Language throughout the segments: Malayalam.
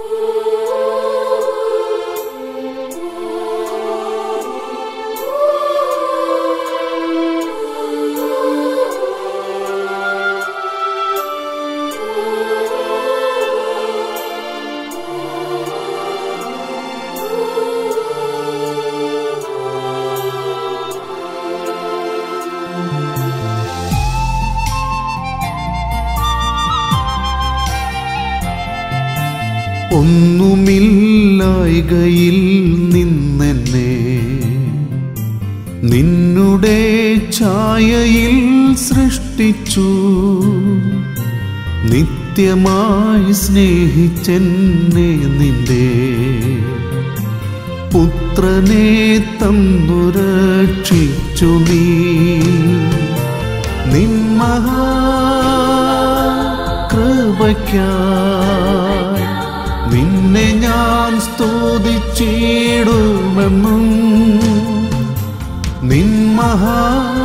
ഒന്നുമില്ലായ്കയിൽ നിന്നെന്നെ നിന്നുടെ ഛായയിൽ സൃഷ്ടിച്ചു നിത്യമായി സ്നേഹിച്ചെന്നെ നിന്റെ പുത്രനെ തന്നു രക്ഷിച്ചു നീ നിന്മഹാ കൃപയ്ക്കായി നിന്നെ ഞാൻ സ്തുതിച്ചിടുമെന്നും നിന്മഹാ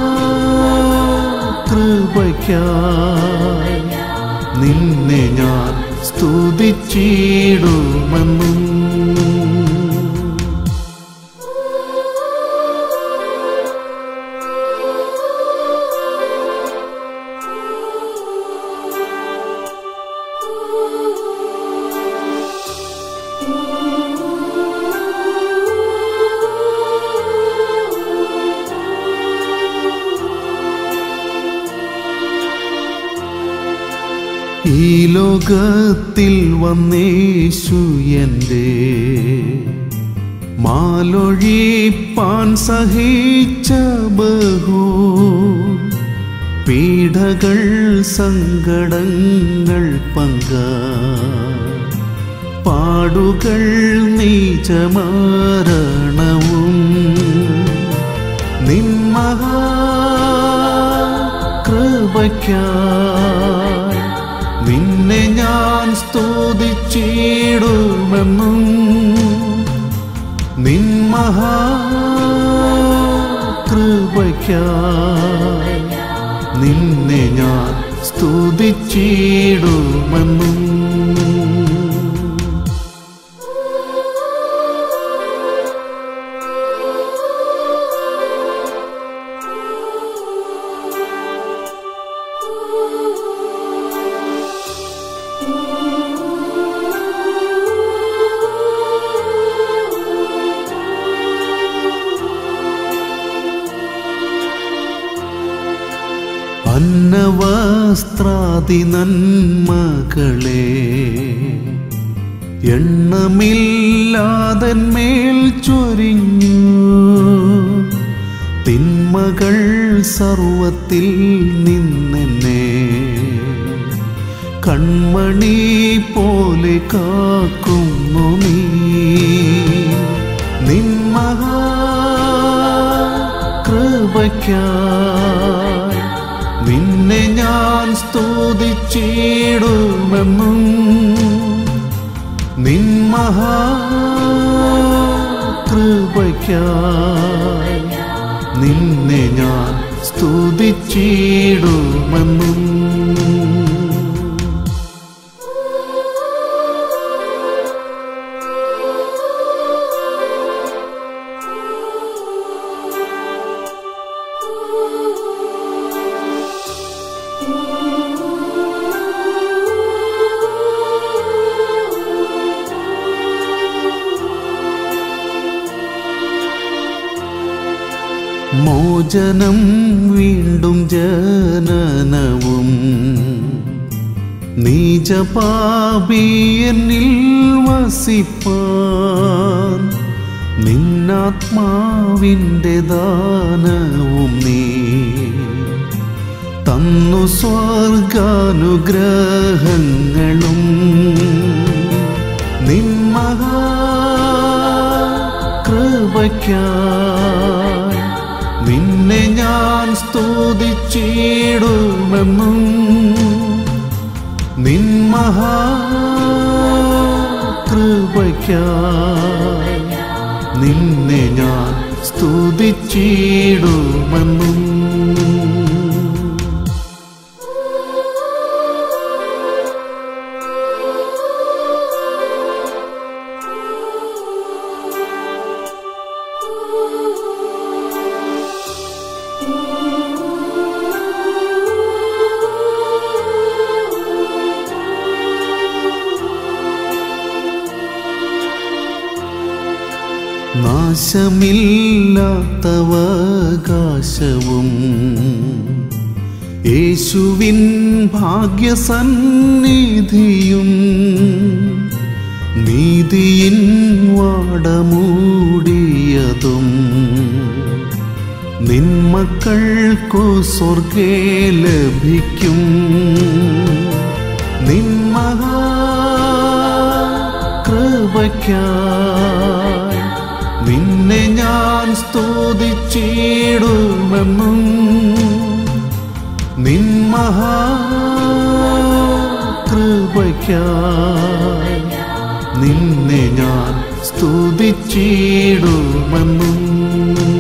കൃപയ്ക്കായി നിന്നെ ഞാൻ സ്തുതിച്ചിടുമെന്നും ഈ ലോകത്തിൽ വന്നേശു എൻ്റെ മാലൊഴിപ്പാൻ സഹിച്ച ബഹു പീഡകൾ സങ്കടങ്ങൾ പങ്ക പാടുകൾ നീചമരണവും നിന്മഹാ കൃപയ്ക്കായി നിന്നെ ഞാൻ സ്തുതിച്ചിടുമെന്നും നിന്മഹാ കൃപയ്ക്കായി നിന്നെ ഞാൻ സ്തുതിച്ചിടുമെന്നും അന്നവസ്ത്രാദി നന്മകളെ എണ്ണമില്ലാതന്മേൽ ചൊരിഞ്ഞു തിന്മകൾ സർവത്തിൽ നിന്നെന്നെ കൺമണി പോലെ കാക്കുന്നു നീ നിന്മഹാ കൃപയ്ക്കായി നിന്നെ ഞാൻ സ്തുതിച്ചിടുമെന്നും നിന്മഹാ കൃപയ്ക്കായി നിന്നെ ഞാൻ സ്തുതിച്ചിടുമെന്നും മോചനം വീണ്ടും ജനനവും നീജപാപിയനിൽ വസിപ്പാൻ നിന്നാത്മാവിൻ്റെ ദാനവും നീ തന്നു സ്വർഗാനുഗ്രഹങ്ങളും നിന്മഹാ കൃപയ്ക്കായി നിന്നെ ഞാൻ സ്തുതിച്ചിടുമെന്നും നിന്മഹാ കൃപയ്ക്കായി നിന്നെ ഞാൻ സ്തുതിച്ചിടുമെന്നും നാശമില്ലാത്തവകാശവും യേശുവിൻ ഭാഗ്യസന്നിധിയും നീതിയിൻ വാടമൂടിയതും നിന്മക്കൾക്കു സ്വർഗേ ലഭിക്കും നിന്മഹാ കൃപയ്ക്കായി നിന്നെ ഞാൻ സ്തുതിച്ചിടുമെന്നും നിന്മഹാ കൃപയ്ക്കായി നിന്നെ ഞാൻ സ്തുതിച്ചിടുമെന്നും